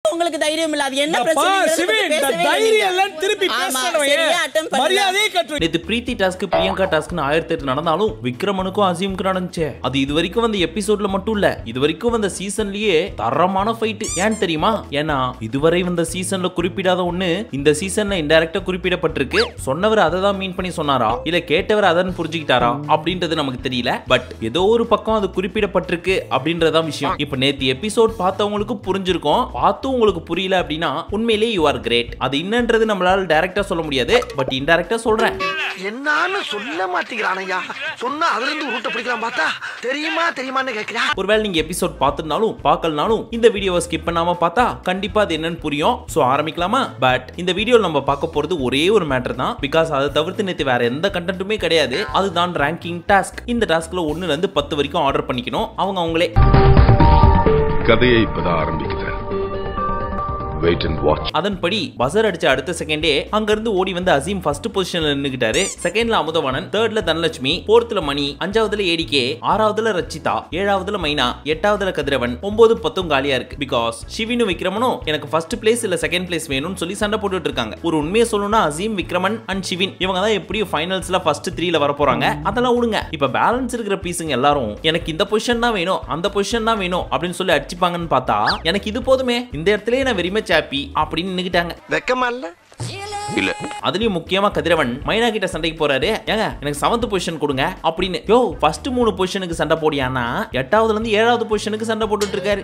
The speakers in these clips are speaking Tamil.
உங்களுக்கு தைரியம் இல்ல அது என்ன அப்பா, பிரச்சனை சிவி, இந்த தைரியம் எல்லாம் திருப்பி பேசணும் மரியாதையை கற்று நேத்து பிரீத்தி டாஸ்க் பிரியங்கா டாஸ்க்னு ஆயிரத்தி எட்டு நடந்தாலும் விக்ரமனுக்கும் அசீமுக்கும் நடந்துச்சு அது இது வரைக்கும் வந்த எபிசோட்ல மட்டும் இல்ல இது வரைக்கும் வந்த சீசன்லயே தரமான ஃபைட் ஏன் தெரியுமா ஏன்னா இதுவரை வந்த சீசன்ல குறிப்பிடாத ஒண்ணு இந்த சீசன்ல இன்டைரக்டா குறிப்பிடப்பட்டிருக்கு சொன்னவர் அதை தான் மீன் பண்ணி சொன்னாரா இல்ல கேட்டவர் அதன் புரிஞ்சுக்கிட்டாரா அப்படின்றது நமக்கு தெரியல பட் ஏதோ ஒரு பக்கம் அது குறிப்பிடப்பட்டிருக்கு அப்படின்றதான் விஷயம் இப்ப நேத்து எபிசோட் பார்த்தவங்களுக்கு புரிஞ்சிருக்கும் பார்த்தும் உங்களுக்கு புரியல அப்படின்னா உண்மையிலேயே யூ ஆர் கிரேட் அது என்னன்றது நம்மளால டைரக்டா சொல்ல முடியாது பட் இன்டைரக்டா சொல்றேன் என்னான்னு சொல்ல மாட்டேங்கிறான் ஐயா சொன்னா அதுல இருந்து உருட்ட பிடிக்கலாம் பார்த்தா தெரியுமா தெரியுமான்னு கேக்குறியா ஒருவேளை நீங்க எபிசோட் பார்த்திருந்தாலும் பார்க்கலனாலும் இந்த வீடியோவை ஸ்கிப் பண்ணாம பார்த்தா கண்டிப்பா அது என்னன்னு புரியும் சோ ஆரம்பிக்கலாமா பட் இந்த வீடியோல நம்ம பார்க்க போறது ஒரே ஒரு மேட்டர் தான் பிகாஸ் அதை தவிர்த்து நேத்து வேற எந்த கண்டென்ட்டுமே கிடையாது அதுதான் ரேங்கிங் டாஸ்க் இந்த டாஸ்க்ல ஒண்ணுல இருந்து பத்து வரைக்கும் ஆர்டர் பண்ணிக்கணும் அவங்க அவங்களே கதையை இப்பதான் ஆரம்பிக்கிறேன் வெயிட் அண்ட் வாட்ச் அதன்படி பசர் அடிச்ச அடுத்த செகண்டே அங்க இருந்து ஓடி வந்து அசீம் ஃபர்ஸ்ட் பொசிஷன்ல நின்னுக்கிட்டாரு செகண்ட்ல அமுதவாணன் தேர்ட்ல தனலட்சுமி போர்த்ல மணி அஞ்சாவதுல ஏடிகே ஆறாவதுல ரச்சிதா ஏழாவதுல மைனா எட்டாவதுல கதிரவன் ஒன்பது பத்தும் காலியா இருக்கு பிகாஸ் சிவினு விக்ரமனும் எனக்கு ஃபர்ஸ்ட் பிளேஸ் இல்ல செகண்ட் பிளேஸ் வேணும்னு சொல்லி சண்டை போட்டுட்டு இருக்காங்க ஒரு உண்மையை சொல்லணும்னா அசீம் விக்ரமன் அண்ட் சிவின் இவங்க தான் எப்படியும் ஃபைனல்ஸ்ல ஃபர்ஸ்ட் த்ரீல வர போறாங்க அதெல்லாம் விடுங்க இப்ப பேலன்ஸ் இருக்கிற பீஸுங்க எல்லாரும் எனக்கு இந்த பொசிஷன் தான் வேணும் அந்த பொசிஷன் தான் வேணும் அப்படின்னு சொல்லி அடிச்சுப்பாங்கன்னு பார்த்தா எனக்கு இது போதுமே இந்த இடத்துலயே நான் வெறிமே சாப்பி அப்படின்னு நின்னுக்கிட்டாங்க வெக்கமா இல்ல இல்ல அதுலயும் முக்கியமா கதிரவன் மைனா கிட்ட சண்டைக்கு போறாரு ஏங்க எனக்கு செவன்த் பொசிஷன் கொடுங்க அப்படின்னு யோ ஃபர்ஸ்ட் மூணு பொசிஷனுக்கு சண்டை போடியானா எட்டாவதுல இருந்து ஏழாவது பொசிஷனுக்கு சண்டை போட்டுட்டு இருக்காரு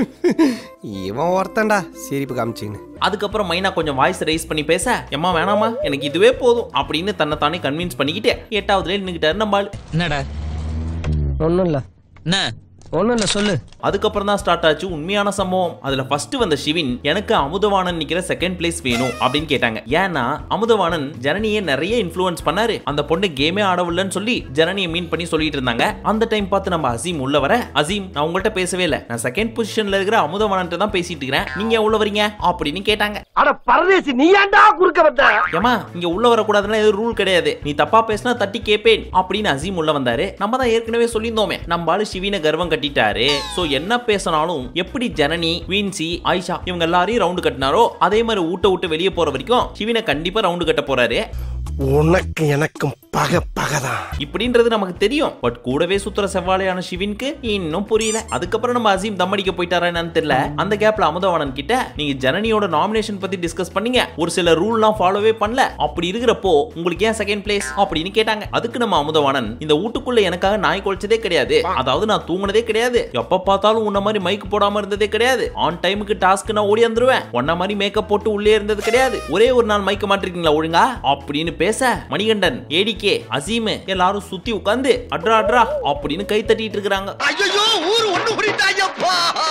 இவன் ஒருத்தன்டா சிரிப்பு காமிச்சின்னு அதுக்கப்புறம் மைனா கொஞ்சம் வாய்ஸ் ரைஸ் பண்ணி பேச எம்மா வேணாமா எனக்கு இதுவே போதும் அப்படின்னு தன்னை தானே கன்வின்ஸ் பண்ணிக்கிட்டு எட்டாவதுல நின்னுக்கிட்டாரு நம்ம ஆளு என்னடா ஒன்றும் இல்லை என்ன ஒன்றும் இல்லை சொல்லு அதுக்கப்புறம் தான் ஸ்டார்ட் ஆச்சு உண்மையான சம்பவம் அதுல ஃபர்ஸ்ட் வந்த சிவின் எனக்கு அமுதவாணன் நிக்கிற செகண்ட் பிளேஸ் வேணும் அப்படின்னு கேட்டாங்க ஏன்னா அமுதவாணன் ஜனனியை நிறைய இன்ஃப்ளூயன்ஸ் பண்ணாரு அந்த பொண்ணு கேமே ஆடவில்லைன்னு சொல்லி ஜனனியை மீன் பண்ணி சொல்லிட்டு இருந்தாங்க அந்த டைம் பார்த்து நம்ம அசீம் உள்ள வர அசீம் நான் உங்கள்கிட்ட பேசவே இல்லை நான் செகண்ட் பொசிஷன்ல இருக்கிற அமுதவாணன் தான் பேசிட்டு இருக்கிறேன் நீங்க உள்ள வரீங்க அப்படின்னு கேட்டாங்க அட பரதேசி நீ ஏன்டா குறுக்க வந்த ஏமா இங்க உள்ள வரக்கூடாதுன்னா எதுவும் ரூல் கிடையாது நீ தப்பா பேசினா தட்டி கேப்பேன் அப்படின்னு அசீம் உள்ள வந்தாரு நம்ம தான் ஏற்கனவே சொல்லியிருந்தோமே நம்ம ஆளு சிவின கர்வம் கட்டிட்டாரு சோ என்ன பேசினாலும் எப்படி ஜனனி வீன்சி ஆயிஷா இவங்க எல்லாரையும் ரவுண்டு கட்டினாரோ அதே மாதிரி ஊட்ட விட்டு வெளியே போற வரைக்கும் சிவினை கண்டிப்பா ரவுண்டு கட்ட போறாரு உனக்கு எனக்கும் பகை பகைதான் இப்படின்றது நமக்கு தெரியும் பட் கூடவே சுத்துற செவ்வாழையான சிவின்க்கு இன்னும் புரியல அதுக்கப்புறம் நம்ம அசீம் தம் அடிக்க போயிட்டாரா என்னன்னு தெரியல அந்த கேப்ல அமுதவாணன் கிட்ட நீங்க ஜனனியோட நாமினேஷன் பத்தி டிஸ்கஸ் பண்ணீங்க ஒரு சில ரூல்லாம் ஃபாலோவே பண்ணல அப்படி இருக்கிறப்போ உங்களுக்கு ஏன் செகண்ட் பிளேஸ் அப்படின்னு கேட்டாங்க அதுக்கு நம்ம அமுதவாணன் இந்த வீட்டுக்குள்ள எனக்காக நாய் குலைச்சதே கிடையாது அதாவது நான் தூங்குனதே கிடையாது எப்ப பார்த்தாலும் உன்ன மாதிரி மைக் போடாம இருந்ததே கிடையாது ஆன் டைமுக்கு டாஸ்க் நான் ஓடி வந்துருவேன் உன்ன மாதிரி மேக்கப் போட்டு உள்ளே இருந்தது கிடையாது ஒரே ஒரு நாள் மைக்க மாட்டிருக்கீங்களா ஒழுங்கா அப்படின்னு பேச மணிகண்டன் ஏடிகே அசீம் எல்லாரும் சுத்தி உட்கார்ந்து அட்ரா அட்ரா அப்படின்னு கை தட்டிட்டு இருக்காங்க ஐயோ ஊர் ஒண்ணு புரிட்டாயப்பா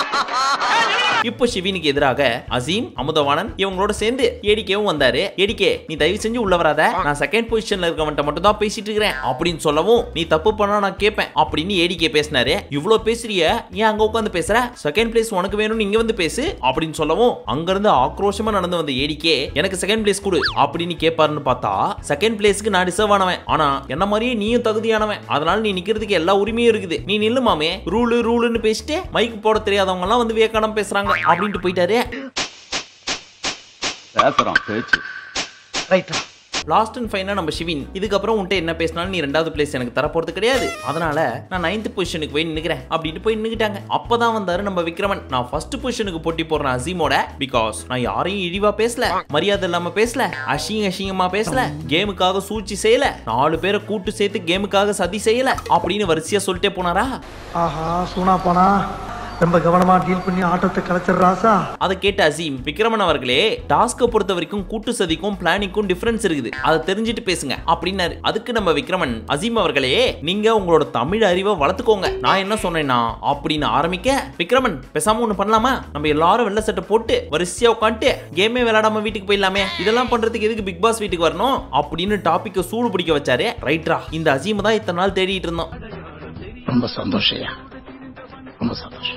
இப்போ சிவினுக்கு எதிராக அசீம் அமுதவாணன் இவங்களோட சேர்ந்து ஏடிகேவும் வந்தாரு ஏடிகே நீ தயவு செஞ்சு உள்ள வராத நான் செகண்ட் பொசிஷன்ல இருக்கவன்ட்ட மட்டும் தான் பேசிட்டு இருக்கிறேன் அப்படின்னு சொல்லவும் நீ தப்பு பண்ணா நான் கேட்பேன் அப்படின்னு ஏடிகே பேசினாரு இவ்ளோ பேசுறிய ஏன் அங்க உட்காந்து பேசுற செகண்ட் பிளேஸ் உனக்கு வேணும்னு இங்க வந்து பேசு அப்படின்னு சொல்லவும் அங்க இருந்து ஆக்ரோஷமா நடந்து வந்த ஏடிகே எனக்கு செகண்ட் பிளேஸ் கொடு அப்படின்னு கேட்பாருன்னு பார்த்தா செகண்ட் பிளேஸ்க்கு நான் டிசர்வ் ஆனவன் ஆனா என்ன மாதிரியே நீயும் தகுதியானவன் அதனால நீ நிக்கிறதுக்கு எல்லா உரிமையும் இருக்குது நீ நில்லு மாமே ரூலு ரூலுன்னு பேசிட்டு மைக் போட தெரியாதவங்க எல்லாம் வந்து வியக்கானம் பேசுறாங்க அப்படின்ட்டு போயிட்டாரு பேசுறான் பேச்சு ரைட்டா லாஸ்ட் அண்ட் ஃபைனா நம்ம சிவின் இதுக்கப்புறம் உன்ட்ட என்ன பேசினாலும் நீ ரெண்டாவது பிளேஸ் எனக்கு தர போறது கிடையாது அதனால நான் நைன்த் பொசிஷனுக்கு போய் நின்னுக்கிறேன் அப்படின்ட்டு போய் நின்னுக்கிட்டாங்க அப்பதான் வந்தாரு நம்ம விக்ரமன் நான் ஃபர்ஸ்ட் பொசிஷனுக்கு போட்டி போடுறேன் அசீமோட பிகாஸ் நான் யாரையும் இழிவா பேசல மரியாதை இல்லாம பேசல அசிங்க அசிங்கமா பேசல கேமுக்காக சூழ்ச்சி செய்யல நாலு பேரை கூட்டு சேர்த்து கேமுக்காக சதி செய்யல அப்படின்னு வரிசையா சொல்லிட்டே போனாரா ஆஹா சூனா போனா ரொம்ப கவனமா டீல் பண்ணி ஆட்டத்தை கலைச்சிடுறாசா அதை கேட்ட அசீம் விக்ரமன் அவர்களே டாஸ்கை பொறுத்த வரைக்கும் கூட்டு சதிக்கும் பிளானிங்க்கும் டிஃபரன்ஸ் இருக்குது அதை தெரிஞ்சுட்டு பேசுங்க அப்படின்னாரு அதுக்கு நம்ம விக்ரமன் அசீம் அவர்களே நீங்க உங்களோட தமிழ் அறிவை வளர்த்துக்கோங்க நான் என்ன சொன்னேன்னா அப்படின்னு ஆரம்பிக்க விக்ரமன் பேசாம ஒண்ணு பண்ணலாமா நம்ம எல்லாரும் வெள்ளை சட்டை போட்டு வரிசையா உட்காந்துட்டு கேமே விளையாடாம வீட்டுக்கு போயிடலாமே இதெல்லாம் பண்றதுக்கு எதுக்கு பிக் பாஸ் வீட்டுக்கு வரணும் அப்படின்னு டாபிக்கை சூடு பிடிக்க வச்சாரு ரைட்ரா இந்த அசீம் தான் இத்தனை நாள் தேடிட்டு இருந்தோம் ரொம்ப சந்தோஷயா ரொம்ப சந்தோஷம்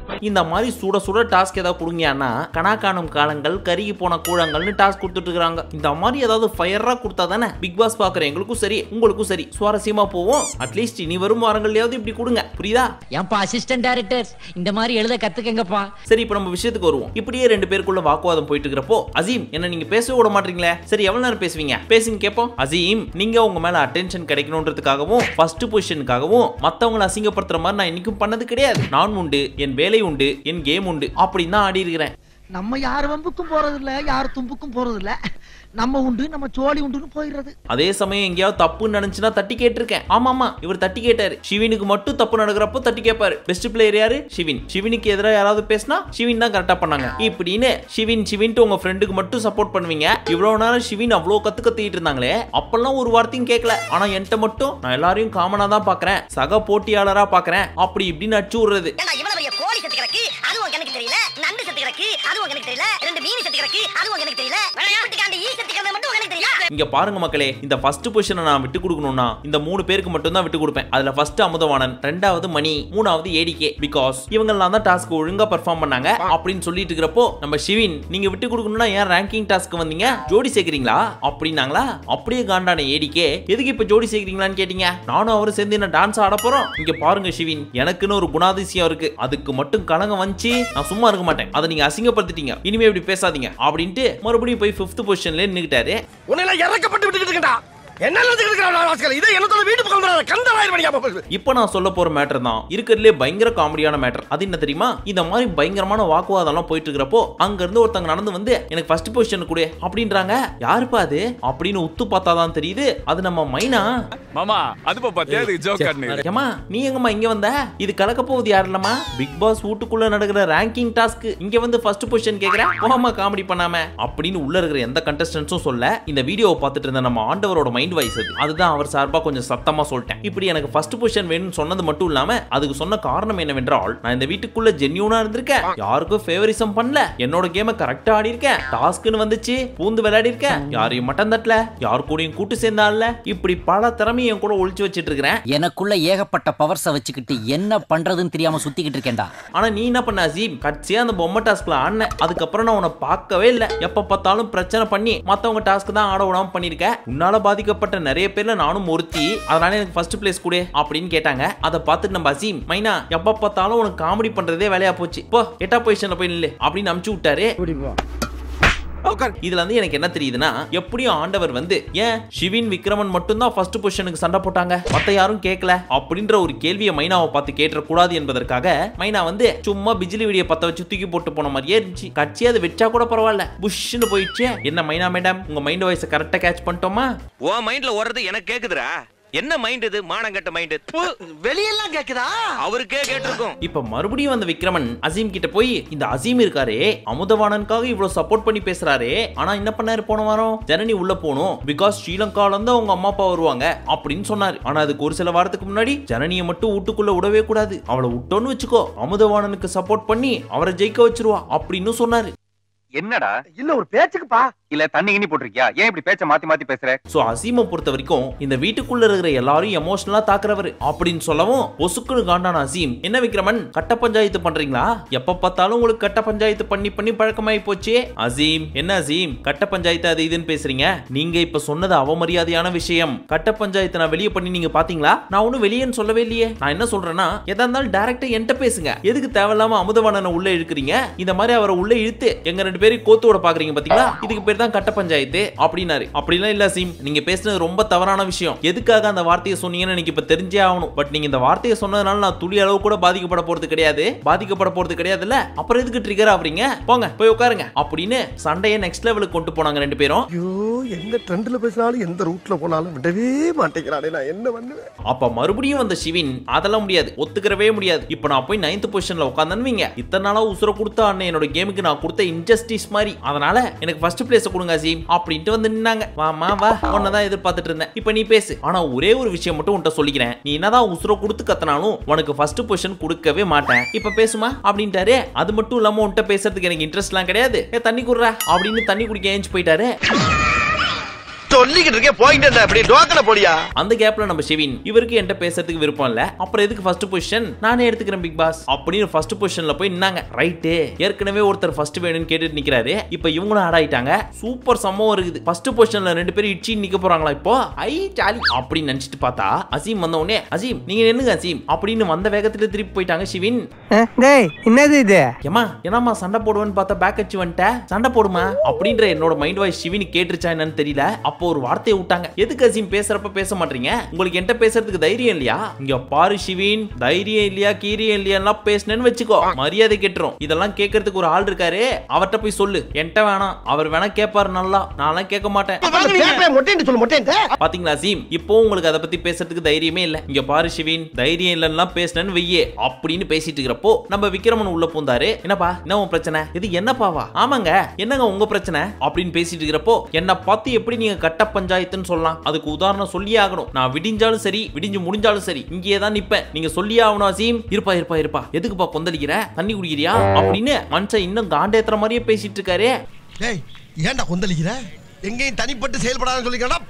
இந்த மாதிரி சுட சுட டாஸ்க் ஏதாவது கொடுங்கன்னா கனா காணும் காலங்கள் கருகி போன கூழங்கள்னு டாஸ்க் கொடுத்துட்டு இருக்காங்க இந்த மாதிரி ஏதாவது ஃபயரா கொடுத்தா தானே பிக் பாஸ் பாக்குற எங்களுக்கும் சரி உங்களுக்கும் சரி சுவாரஸ்யமா போவோம் அட்லீஸ்ட் இனி வரும் வாரங்கள்லயாவது இப்படி கொடுங்க புரியுதா ஏன்பா அசிஸ்டன்ட் டைரக்டர்ஸ் இந்த மாதிரி எழுத கத்துக்கங்கப்பா சரி இப்போ நம்ம விஷயத்துக்கு வருவோம் இப்படியே ரெண்டு பேருக்குள்ள வாக்குவாதம் போயிட்டு இருக்கிறப்போ அசீம் என்ன நீங்க பேசவே விட மாட்டீங்களே சரி எவ்வளவு நேரம் பேசுவீங்க பேசுங்க கேப்போம் அசீம் நீங்க உங்க மேல அட்டென்ஷன் கிடைக்கணுன்றதுக்காகவும் ஃபர்ஸ்ட் பொசிஷனுக்காகவும் மத்தவங்களை அசிங்கப்படுத்துற மாதிரி நான் இன்னைக்கும் பண்ணது கிடையாது நான் உண்டு என் வேலை உண்டு என் கேம் உண்டு அப்படின்னு தான் ஆடி இருக்கிறேன் நம்ம யார் வம்புக்கும் போறது இல்ல யார் தும்புக்கும் போறது இல்ல நம்ம உண்டு நம்ம சோழி உண்டுன்னு போயிடுறது அதே சமயம் எங்கேயாவது தப்புன்னு நினைச்சுனா தட்டி கேட்டிருக்கேன் ஆமா ஆமா இவர் தட்டி கேட்டாரு சிவினுக்கு மட்டும் தப்பு நடக்கிறப்போ தட்டி கேட்பாரு பெஸ்ட் பிளேயர் யாரு சிவின் சிவினுக்கு எதிராக யாராவது பேசினா சிவின் தான் கரெக்டா பண்ணாங்க இப்படின்னு சிவின் சிவின்ட்டு உங்க ஃப்ரெண்டுக்கு மட்டும் சப்போர்ட் பண்ணுவீங்க இவ்வளவு நேரம் சிவின் அவ்வளவு கத்து கத்திட்டு இருந்தாங்களே அப்பெல்லாம் ஒரு வார்த்தையும் கேட்கல ஆனா என்கிட்ட மட்டும் நான் எல்லாரையும் காமனா தான் பாக்குறேன் சக போட்டியாளரா பாக்குறேன் அப்படி இப்படின்னு அடிச்சு விடுறது ஏண்டா இவ்வளவு பெரிய கோழி செத்து கிடக்கு அதுவும் எனக்கு தெரியல நண்டு செத்து கிடக்கு அதுவும் எனக்கு தெரியல ரெண்டு மீன் செத்து கிடக்கு அதுவும் எனக்கு தெரியல விளையாட்டுக்காண்டி ஈ செத்து கிடந்தது மட்டும் எனக்கு தெரியல இங்க பாருங்க மக்களே இந்த ஃபர்ஸ்ட் பொசிஷனை நான் விட்டு கொடுக்கணும்னா இந்த மூணு பேருக்கு மட்டும் தான் விட்டு கொடுப்பேன் அதுல ஃபர்ஸ்ட் அமுதவாணன் ரெண்டாவது மணி மூணாவது ஏடிகே பிகாஸ் இவங்கெல்லாம் தான் டாஸ்க் ஒழுங்கா பெர்ஃபார்ம் பண்ணாங்க அப்படின்னு சொல்லிட்டு இருக்கிறப்போ நம்ம சிவின் நீங்க விட்டு கொடுக்கணும்னா ஏன் ரேங்கிங் டாஸ்க் வந்தீங்க ஜோடி சேர்க்கறீங்களா அப்படின்னாங்களா அப்படியே காண்டான ஏடிகே எதுக்கு இப்ப ஜோடி சேர்க்கறீங்களான்னு கேட்டீங்க நானும் அவரும் சேர்ந்து என்ன டான்ஸ் ஆட போறோம் இங்க பாருங்க சிவின் எனக்குன்னு ஒரு குணாதிசயம் இருக்கு அதுக்கு மட்டும் கலங்க வந்துச்சு நான் சும்மா இருக்க மாட்டேன் அதை நீங்க அசிங்கப்படுத்திட்டீங்க இனிமே இப்படி பேசாதீங்க அப்படின்ட்டு மறுபடியும் போய் ஃபிஃப்த் பொசிஷன்ல நின்னுக்கிட்டாரு உன்னை இறக்கப்பட்டு விட்டுக்கிட்டு இருக்கா என்ன நினைச்சுக்கிட்டு இதை என்னத்தோட வீட்டு பக்கம் வராத, கந்தலாயிரம் மணிக்கு போகுது இப்போ நான் சொல்ல போற மேட்டர் தான் இருக்கிறதுலே பயங்கர காமெடியான மேட்டர் அது என்ன தெரியுமா இந்த மாதிரி பயங்கரமான வாக்குவாதம்லாம் போயிட்டு இருக்கிறப்போ அங்க இருந்து ஒருத்தங்க நடந்து வந்து எனக்கு ஃபர்ஸ்ட் பொசிஷன் கொடு அப்படின்றாங்க யாருப்பா அது அப்படின்னு உத்து பார்த்தா தான் தெரியுது அது நம்ம மைனா மாமா அது பாத்தியா இது ஜோக்கர்னு ஏமா நீ எங்கம்மா இங்க வந்த இது கலக்க போகுது யார் இல்லம்மா பிக் பாஸ் வீட்டுக்குள்ள நடக்கிற ரேங்கிங் டாஸ்க் இங்க வந்து ஃபர்ஸ்ட் பொசிஷன் கேக்குறேன் போமா காமெடி பண்ணாம அப்படின்னு உள்ள இருக்கிற எந்த கண்டஸ்டன்ஸும் சொல்ல இந்த வீடியோவை பார்த்துட்டு இருந்த நம்ம ஆண்டவரோட மைண்ட் வைஸ் அது அதுதான் அவர் சார்பா கொஞ்சம் சத்தமா சொல்லிட்டேன் இப்படி எனக்கு ஃபர்ஸ்ட் பொசிஷன் வேணும்னு சொன்னது மட்டும் இல்லாம அதுக்கு சொன்ன காரணம் என்னவென்றால் நான் இந்த வீட்டுக்குள்ள ஜென்யூனா இருந்திருக்கேன் யாருக்கும் ஃபேவரிசம் பண்ணல என்னோட கேமை கரெக்டா ஆடி இருக்கேன் டாஸ்க்னு வந்துச்சு பூந்து விளையாடி இருக்கேன் யாரையும் மட்டம் தட்டல யார் கூடயும் கூட்டு சேர்ந்தால இப்படி பல திறமையை என் கூட ஒளிச்சு வச்சிட்டு இருக்கிறேன் எனக்குள்ள ஏகப்பட்ட பவர்ஸை வச்சுக்கிட்டு என்ன பண்றதுன்னு தெரியாம சுத்திக்கிட்டு இருக்கேன்டா ஆனா நீ என்ன பண்ண அசீம் கட்சியா அந்த பொம்மை டாஸ்க்ல ஆடின அதுக்கப்புறம் நான் உன்னை பார்க்கவே இல்லை எப்ப பார்த்தாலும் பிரச்சனை பண்ணி மத்தவங்க டாஸ்க் தான் ஆட விடாம பண்ணிருக்க உன்னால பாதிக்கப்பட்ட நிறைய பேர்ல நானும் ஒருத்தி அதனால எனக்கு ஃபர்ஸ்ட் பிளேஸ் கொடு அப்படின்னு கேட்டாங்க அதை பார்த்துட்டு நம்ம அசீம் மைனா எப்ப பார்த்தாலும் உனக்கு காமெடி பண்றதே வேலையா போச்சு போ எட்டா பொசிஷன்ல போய் நில்லு அப்படின்னு அமுச்சு விட்டாரு இதுல இருந்து எனக்கு என்ன தெரியுதுன்னா எப்படியும் ஆண்டவர் வந்து ஏன் சிவின் விக்ரமன் மட்டும் தான் ஃபர்ஸ்ட் பொசிஷனுக்கு சண்டை போட்டாங்க மத்த யாரும் கேட்கல அப்படின்ற ஒரு கேள்வியை மைனாவை பார்த்து கேட்டுற கூடாது என்பதற்காக மைனா வந்து சும்மா பிஜிலி வெடியை பத்த வச்சு தூக்கி போட்டு போன மாதிரியே இருந்துச்சு கட்சி அது வச்சா கூட பரவாயில்ல புஷ்னு போயிடுச்சு என்ன மைனா மேடம் உங்க மைண்ட் வாய்ஸ் கரெக்டா கேட்ச் பண்ணிட்டோமா உன் மைண்ட்ல ஓடுறது எனக்கு கேக்குதுடா என்ன மைண்ட் இது மானங்கட்ட மைண்ட் வெளியெல்லாம் கேக்குதா அவருக்கே கேட்டிருக்கும் இப்ப மறுபடியும் அந்த விக்ரமன் அசீம் கிட்ட போய் இந்த அசீம் இருக்காரே அமுதவாணனுக்காக இவ்வளவு சப்போர்ட் பண்ணி பேசுறாரே ஆனா என்ன பண்ணாரு போன வாரம் ஜனனி உள்ள போகணும் பிகாஸ் ஸ்ரீலங்கால இருந்து அவங்க அம்மா அப்பா வருவாங்க அப்படின்னு சொன்னாரு ஆனா அதுக்கு ஒரு சில வாரத்துக்கு முன்னாடி ஜனனியை மட்டும் வீட்டுக்குள்ள விடவே கூடாது அவளை விட்டோன்னு வச்சுக்கோ அமுதவாணனுக்கு சப்போர்ட் பண்ணி அவரை ஜெயிக்க வச்சிருவா அப்படின்னு சொன்னாரு என்னடா இல்ல ஒரு பேச்சுக்குப்பா இல்ல தண்ணி கிண்ணி போட்டிருக்கியா ஏன் இப்படி பேச்ச மாத்தி மாத்தி பேசுற சோ அசீமை பொறுத்த வரைக்கும் இந்த வீட்டுக்குள்ள இருக்கிற எல்லாரும் எமோஷனலா தாக்குறவர் அப்படின்னு சொல்லவும் ஒசுக்குன்னு காண்டான அசீம் என்ன விக்ரமன் கட்ட பஞ்சாயத்து பண்றீங்களா எப்ப பார்த்தாலும் உங்களுக்கு கட்ட பஞ்சாயத்து பண்ணி பண்ணி பழக்கமாயி போச்சு அசீம் என்ன அசீம் கட்ட பஞ்சாயத்து அது இதுன்னு பேசுறீங்க நீங்க இப்ப சொன்னது அவமரியாதையான விஷயம் கட்ட பஞ்சாயத்து நான் வெளியே பண்ணி நீங்க பாத்தீங்களா நான் ஒன்னும் வெளியேன்னு சொல்லவே இல்லையே நான் என்ன சொல்றேன்னா எதா இருந்தாலும் டேரக்டா என்கிட்ட பேசுங்க எதுக்கு தேவையில்லாம அமுதவாணனை உள்ள இழுக்கிறீங்க இந்த மாதிரி அவரை உள்ள இழுத்து எங்க ரெண்டு பேரும் கோத்து விட பாக்குறீங்க பாத்தீங்களா இதுக்கு பேர் தான் கட்ட பஞ்சாயத்து அப்படின்னாரு அப்படிலாம் இல்ல சீம் நீங்க பேசுனது ரொம்ப தவறான விஷயம் எதுக்காக அந்த வார்த்தையை சொன்னீங்கன்னு எனக்கு இப்ப தெரிஞ்சே ஆகணும் பட் நீங்க இந்த வார்த்தையை சொன்னதுனால நான் துளி அளவு கூட பாதிக்கப்பட போறது கிடையாது பாதிக்கப்பட போறது கிடையாதுல்ல அப்புறம் எதுக்கு ட்ரிகர் ஆவறீங்க போங்க போய் உட்காருங்க அப்படின்னு சண்டையை நெக்ஸ்ட் லெவலுக்கு கொண்டு போனாங்க ரெண்டு பேரும் ஐயோ எந்த ட்ரெண்ட்ல பேசினாலும் எந்த ரூட்ல போனாலும் விடவே மாட்டேங்கிறானே நான் என்ன பண்ணுவேன் அப்ப மறுபடியும் வந்த சிவின் அதெல்லாம் முடியாது ஒத்துக்கிறவே முடியாது இப்ப நான் போய் நைன்த் பொசிஷன்ல உட்காந்துவீங்க இத்தனை நாளா உசுர கொடுத்த அண்ணன் என்னோட கேமுக்கு நான் கொடுத்த இன்ஜஸ்டிஸ் மாதிரி அதனால எனக்கு ஃபர்ஸ்ட் பிளேஸ் கொடுங்க அசீம் அப்படின்ட்டு வந்து நின்னாங்க வாமா வா உன்னதான் எதிர்பார்த்துட்டு இருந்தேன் இப்ப நீ பேசு ஆனா ஒரே ஒரு விஷயம் மட்டும் உன்ட்ட சொல்லிக்கிறேன் நீ என்னதான் உசுர கொடுத்து கத்தனாலும் உனக்கு ஃபர்ஸ்ட் பொசிஷன் கொடுக்கவே மாட்டேன் இப்ப பேசுமா அப்படின்ட்டாரு அது மட்டும் இல்லாம உன்ட்ட பேசுறதுக்கு எனக்கு இன்ட்ரெஸ்ட்லாம் கிடையாது ஏ தண்ணி குடுறா அப்படின்னு தண்ணி குடிக்க ஏஞ்சி போயிட்டாரு சொல்லிக்கிட்டு இருக்கேன் போயிட்டு இருந்த அப்படி டோக்கல போடியா அந்த கேப்ல நம்ம ஷிவின் இவருக்கு என்கிட்ட பேசுறதுக்கு விருப்பம் இல்ல அப்புறம் எதுக்கு ஃபர்ஸ்ட் பொசிஷன் நானே எடுத்துக்கிறேன் பிக் பாஸ் அப்படின்னு ஃபர்ஸ்ட் பொசிஷன்ல போய் நின்னாங்க ரைட்டு ஏற்கனவே ஒருத்தர் ஃபர்ஸ்ட் வேணும்னு கேட்டுட்டு நிக்கிறாரு இப்போ இவங்களும் ஆட் ஆயிட்டாங்க சூப்பர் சம்பவம் இருக்குது ஃபர்ஸ்ட் பொசிஷன்ல ரெண்டு பேரும் இட்சி நிக்க போறாங்களா இப்போ ஐ ஜாலி அப்படின்னு நினைச்சிட்டு பார்த்தா அசீம் வந்த உடனே அசீம் நீங்க நின்னுங்க அசீம் அப்படின்னு வந்த வேகத்துல திருப்பி போயிட்டாங்க ஷிவின் டேய் என்னது இது ஏமா என்னம்மா சண்டை போடுவேன்னு பார்த்தா பேக் அடிச்சு வந்துட்ட சண்டை போடுமா அப்படின்ற என்னோட மைண்ட் வாய்ஸ் சிவினி கேட்டுருச்சா என்னன்னு தெரியல அப்போ ஒரு வார்த்தையை விட்டாங்க எதுக்கு அசீம் பேசுறப்ப பேச மாட்டீங்க உங்களுக்கு என்கிட்ட பேசுறதுக்கு தைரியம் இல்லையா இங்க பாரு சிவின் தைரியம் இல்லையா கீரியம் இல்லையாலாம் பேசினேன்னு வச்சுக்கோ மரியாதை கெட்டுரும் இதெல்லாம் கேட்கறதுக்கு ஒரு ஆள் இருக்காரு அவர்கிட்ட போய் சொல்லு என்கிட்ட வேணாம் அவர் வேணா கேட்பாரு நல்லா நான்லாம் கேட்க மாட்டேன் மொட்டேன்னு சொல்லு மொட்டேன் பாத்தீங்களா அசீம் இப்போ உங்களுக்கு அதை பத்தி பேசுறதுக்கு தைரியமே இல்ல இங்க பாரு சிவின் தைரியம் இல்லைன்னா பேசினேன்னு வெய்யே அப்படின்னு பேசிட்டு இருக்கிறப்போ நம்ம விக்ரமன் உள்ள பூந்தாரு என்னப்பா என்ன உன் பிரச்சனை இது என்னப்பாவா ஆமாங்க என்னங்க உங்க பிரச்சனை அப்படின்னு பேசிட்டு இருக்கிறப்போ என்ன பார்த்து எப்படி நீங்க கட்ட பஞ்சாயத்துன்னு சொல்லலாம் அதுக்கு உதாரணம் சொல்லியே ஆகணும் நான் விடிஞ்சாலும் சரி விடிஞ்சு முடிஞ்சாலும் சரி இங்கேயே தான் நிப்பேன் நீங்க சொல்லியே ஆகணும் அசீம் இருப்பா இருப்பா இருப்பா எதுக்குப்பா கொந்தளிக்கிற தண்ணி குடிக்கிறியா அப்படின்னு மனுஷன் இன்னும் காண்டேத்துற மாதிரியே பேசிட்டு இருக்காரு டேய் ஏன்டா கொந்தளிக்கிற எங்கேயும் தனிப்பட்டு செயல்படாதுன்னு சொல்லிக்கிறா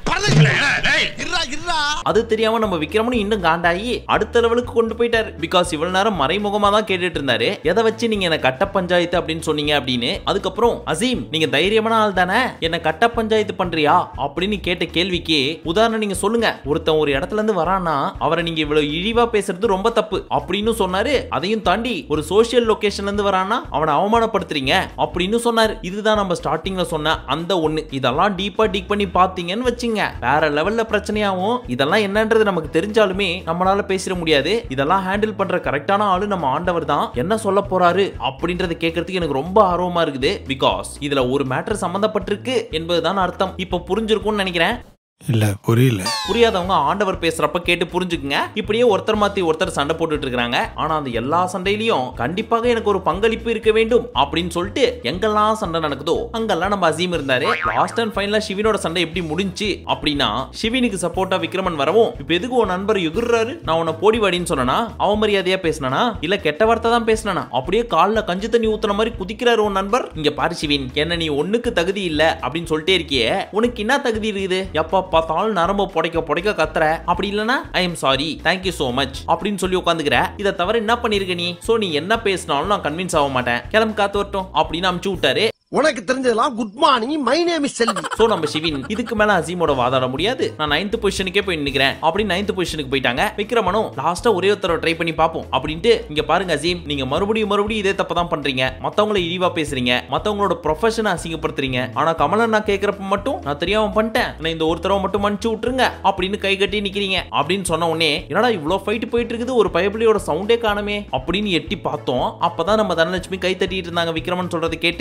இருடா இருடா அது தெரியாம நம்ம விக்ரமனும் இன்னும் காண்டாயி அடுத்த லெவலுக்கு கொண்டு போயிட்டாரு பிகாஸ் இவ்வளவு நேரம் மறைமுகமா தான் கேட்டுட்டு இருந்தாரு எதை வச்சு நீங்க என்ன கட்ட பஞ்சாயத்து அப்படின்னு சொன்னீங்க அப்படின்னு அதுக்கப்புறம் அசீம் நீங்க தைரியமான ஆள் தானே என்ன கட்ட பஞ்சாயத்து பண்றியா அப்படின்னு கேட்ட கேள்விக்கு உதாரணம் நீங்க சொல்லுங்க ஒருத்தன் ஒரு இடத்துல இருந்து வரானா அவரை நீங்க இவ்வளவு இழிவா பேசுறது ரொம்ப தப்பு அப்படின்னு சொன்னாரு அதையும் தாண்டி ஒரு சோஷியல் லொகேஷன்ல இருந்து வரானா அவனை அவமானப்படுத்துறீங்க அப்படின்னு சொன்னாரு இதுதான் நம்ம ஸ்டார்டிங்ல சொன்ன அந்த ஒண்ணு இதெல்லாம் டீப்பா டீக் பண்ணி பாத்தீங்கன்னு வச்சுங்க வேற லெவல்ல பிரச்சனையாகும் இதெல்லாம் என்னன்றது நமக்கு தெரிஞ்சாலுமே நம்மளால பேசிட முடியாது இதெல்லாம் ஹேண்டில் பண்ற கரெக்டான ஆளு நம்ம ஆண்டவர் தான் என்ன சொல்ல போறாரு அப்படின்றத கேட்கறதுக்கு எனக்கு ரொம்ப ஆர்வமா இருக்குது பிகாஸ் இதுல ஒரு மேட்டர் சம்பந்தப்பட்டிருக்கு என்பதுதான் அர்த்தம் இப்ப புரிஞ்சிருக்கும்னு நினைக்கிறேன் இல்ல புரியல புரியாதவங்க ஆண்டவர் பேசுறப்ப கேட்டு புரிஞ்சுக்குங்க இப்படியே ஒருத்தர் மாத்தி ஒருத்தர் சண்டை போட்டுட்டு இருக்காங்க ஆனா அந்த எல்லா சண்டையிலயும் கண்டிப்பாக எனக்கு ஒரு பங்களிப்பு இருக்க வேண்டும் அப்படின்னு சொல்லிட்டு எங்கெல்லாம் சண்டை நடக்குதோ அங்கெல்லாம் நம்ம அசீம் இருந்தாரு லாஸ்ட் அண்ட் ஃபைனலா சிவினோட சண்டை எப்படி முடிஞ்சு அப்படின்னா சிவினுக்கு சப்போர்ட்டா விக்ரமன் வரவும் இப்ப எதுக்கு உன் நண்பர் எகுறாரு நான் உன்னை போடி வாடின்னு சொன்னா அவமரியாதையா பேசினா இல்ல கெட்ட வார்த்தை தான் பேசினா அப்படியே கால்ல கஞ்சி தண்ணி ஊத்துன மாதிரி குதிக்கிறாரு உன் நண்பர் இங்க பாரு சிவின் என்ன நீ ஒண்ணுக்கு தகுதி இல்ல அப்படின்னு சொல்லிட்டே இருக்கியே உனக்கு என்ன தகுதி இருக்குது எப்ப பார்த்தாலும் நரம்பு புடைக்க புடைக்க கத்துற அப்படி இல்லனா I am sorry thank you so much அப்படின்னு சொல்லி உட்காந்துக்கிற இதை தவிர என்ன பண்ணிருக்க நீ சோ நீ என்ன பேசினாலும் நான் கன்வின்ஸ் ஆக மாட்டேன் கிளம்பு காத்து வரட்டும் அப்படின்னு அமுச்சு விட்டாரு உனக்கு தெரிஞ்சதெல்லாம் good morning my name is Selvi so நம்ம சிவின் இதுக்கு மேல அசீமோட வாதாட முடியாது நான் நைன்த் பொசிஷனுக்கே போய் நிக்கிறேன் அப்படின்னு நைன்த் பொசிஷனுக்கு போயிட்டாங்க விக்ரமனும் லாஸ்டா ஒரே ஒருத்தர ட்ரை பண்ணி பார்ப்போம் அப்படின்ட்டு இங்க பாருங்க அசீம் நீங்க மறுபடியும் மறுபடியும் இதே தப்பு தான் பண்றீங்க மத்தவங்களை இழிவா பேசுறீங்க மத்தவங்களோட ப்ரொஃபஷனை அசிங்கப்படுத்துறீங்க ஆனா கமலன் நான் கேக்குறப்ப மட்டும் நான் தெரியாம பண்ணிட்டேன் நான் இந்த ஒரு தடவை மட்டும் மன்னிச்சு விட்டுருங்க அப்படின்னு கை கட்டி நிக்கிறீங்க அப்படின்னு சொன்ன உடனே என்னடா இவ்வளவு ஃபைட் போயிட்டு இருக்குது ஒரு பயபிளியோட சவுண்டே காணுமே அப்படின்னு எட்டி பார்த்தோம் அப்பதான் நம்ம தனலட்சுமி கை தட்டிட்டு இருந்தாங்க விக்ரமன் சொல்றதை கேட்டு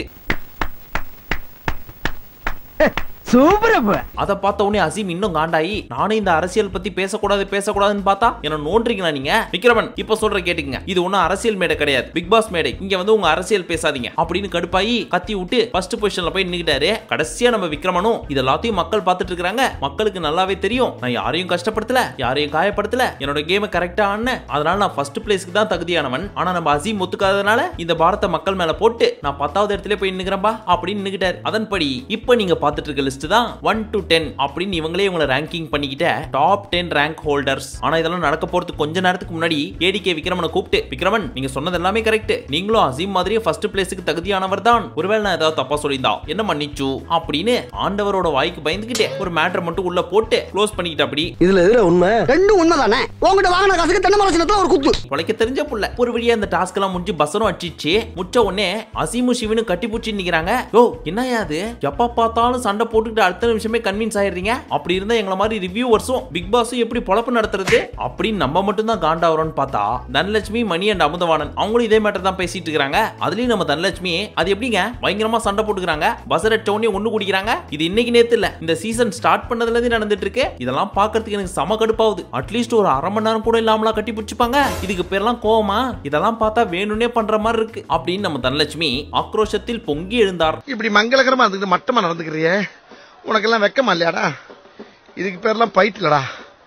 சூப்பர் அத பார்த்த உடனே அசீம் இன்னும் காண்டாயி நானே இந்த அரசியல் பத்தி பேசக்கூடாது பேசக்கூடாதுன்னு பார்த்தா என்ன நோன்றீங்களா நீங்க விக்ரமன் இப்ப சொல்ற கேட்டுங்க இது ஒண்ணும் அரசியல் மேடை கிடையாது பிக் பாஸ் மேடை இங்க வந்து உங்க அரசியல் பேசாதீங்க அப்படின்னு கடுப்பாயி கத்தி விட்டு ஃபர்ஸ்ட் பொசிஷன்ல போய் நின்னுட்டாரு கடைசியா நம்ம விக்ரமனும் இது எல்லாத்தையும் மக்கள் பார்த்துட்டு இருக்காங்க மக்களுக்கு நல்லாவே தெரியும் நான் யாரையும் கஷ்டப்படுத்தல யாரையும் காயப்படுத்தல என்னோட கேமை கரெக்டா ஆனேன் அதனால நான் ஃபர்ஸ்ட் பிளேஸ்க்கு தான் தகுதியானவன் ஆனா நம்ம அசீம் ஒத்துக்காதனால இந்த பாரத்தை மக்கள் மேல போட்டு நான் பத்தாவது இடத்துல போய் நின்னுக்கிறேன்பா அப்படின்னு நின்னுக்கிட்டாரு அதன்படி இப்ப நீங்க பார்த்துட்டு இருக்க லிஸ்ட் தான் ஒன் டு டென் அப்படின்னு இவங்களே இவங்களை ரேங்கிங் பண்ணிக்கிட்ட டாப் டென் ரேங்க் ஹோல்டர்ஸ் ஆனா இதெல்லாம் நடக்க போறதுக்கு கொஞ்ச நேரத்துக்கு முன்னாடி ஏடிகே விக்ரமனை கூப்பிட்டு விக்ரமன் நீங்க சொன்னது எல்லாமே கரெக்ட் நீங்களும் அசீம் மாதிரியே ஃபர்ஸ்ட் பிளேஸுக்கு தகுதியானவர் தான் ஒருவேளை நான் ஏதாவது தப்பா சொல்லியிருந்தா என்ன மன்னிச்சு அப்படின்னு ஆண்டவரோட வாய்க்கு பயந்துகிட்டே ஒரு மேட்டர் மட்டும் உள்ள போட்டு க்ளோஸ் பண்ணிக்கிட்ட அப்படி இதுல எதுல உண்மை ரெண்டும் உண்மைதானே உங்ககிட்ட வாங்கின காசுக்கு தென்னை மரத்துல ஒரு குத்து உழைக்க தெரிஞ்ச புள்ள ஒரு வழியா அந்த டாஸ்க் எல்லாம் முடிஞ்சு பஸ்ஸரும் அடிச்சிச்சு முச்ச உடனே அசீமு சிவனும் கட்டி பூச்சி நிக்கிறாங்க ஓ என்னையா அது எப்ப பார்த்தாலும் சண்டை போட்டுக்கிட்டு அடுத்த நிமிஷமே கன்வின்ஸ் ஆயிடுறீங்க அப்படி இருந்தா எங்களை மாதிரி ரிவ்யூவர்ஸும் பிக் பாஸும் எப்படி பொழப்பு நடத்துறது அப்படின்னு நம்ம மட்டும் தான் காண்டாவரோம்னு பார்த்தா தனலட்சுமி மணி அண்ட் அமுதவாணன் அவங்களும் இதே மேட்டர் தான் பேசிட்டு இருக்காங்க அதுலயும் நம்ம தனலட்சுமி அது எப்படிங்க பயங்கரமா சண்டை போட்டுக்கிறாங்க பஸ் அடிச்ச உடனே ஒண்ணு குடிக்கிறாங்க இது இன்னைக்கு நேத்து இல்ல இந்த சீசன் ஸ்டார்ட் பண்ணதுல இருந்து நடந்துட்டு இருக்கு இதெல்லாம் பார்க்கிறதுக்கு எனக்கு செம கடுப்பாகுது அட்லீஸ்ட் ஒரு அரை மணி நேரம் கூட இல்லாமலா கட்டி பிடிச்சிப்பாங்க இதுக்கு பேர்லாம் கோவமா இதெல்லாம் பார்த்தா வேணும்னே பண்ற மாதிரி இருக்கு அப்படின்னு நம்ம தனலட்சுமி ஆக்ரோஷத்தில் பொங்கி எழுந்தார் இப்படி மங்களகரமா இருந்துக்கிட்டு மட்டமா நடந்துக்கிறியே உனக்கெல்லாம் வெக்கமா இல்லையாடா இதுக்கு பேர்லாம் பயிட் இல்லடா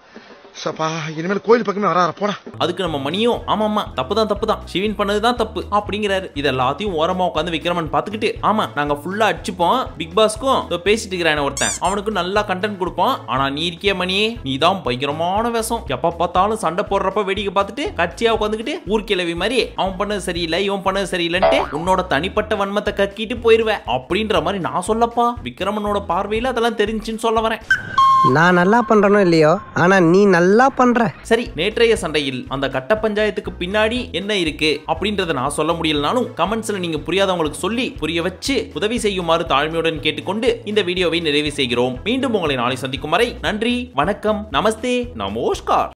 சப்பா இனிமேல் கோயில் பக்கமே வராத போடா அதுக்கு நம்ம மணியும் ஆமா ஆமா தப்பு தான் தப்பு தான் சிவின் பண்ணதுதான் தப்பு அப்படிங்கிறாரு இது எல்லாத்தையும் ஓரமா உட்காந்து விக்ரமன் பாத்துக்கிட்டு ஆமா நாங்க ஃபுல்லா அடிச்சுப்போம் பிக் பாஸ்க்கும் இதோ பேசிட்டு இருக்கிறான ஒருத்தன் அவனுக்கு நல்லா கண்டென்ட் கொடுப்போம் ஆனா நீ இருக்கிய மணியே நீ தான் பயங்கரமான விஷம் எப்ப பார்த்தாலும் சண்டை போடுறப்ப வேடிக்கை பார்த்துட்டு கட்சியா உட்காந்துக்கிட்டு ஊர்க்கிழவி மாதிரி அவன் பண்ணது சரியில்லை இவன் பண்ணது சரியில்லைன்ட்டு உன்னோட தனிப்பட்ட வன்மத்தை கக்கிட்டு போயிருவேன் அப்படின்ற மாதிரி நான் சொல்லப்பா விக்ரமனோட பார்வையில அதெல்லாம் தெரிஞ்சுன்னு சொல்ல வரேன் நான் நல்லா பண்றனோ இல்லையோ ஆனா நீ நல்லா பண்ற சரி நேற்றைய சண்டையில் அந்த கட்ட பஞ்சாயத்துக்கு பின்னாடி என்ன இருக்கு அப்படின்றத நான் சொல்ல முடியலனாலும் கமெண்ட்ஸ்ல நீங்க புரியாதவங்களுக்கு சொல்லி புரிய வச்சு உதவி செய்யுமாறு தாழ்மையுடன் கேட்டுக்கொண்டு இந்த வீடியோவை நிறைவு செய்கிறோம் மீண்டும் உங்களை நாளை சந்திக்கும் வரை நன்றி வணக்கம் நமஸ்தே நமோஸ்கார்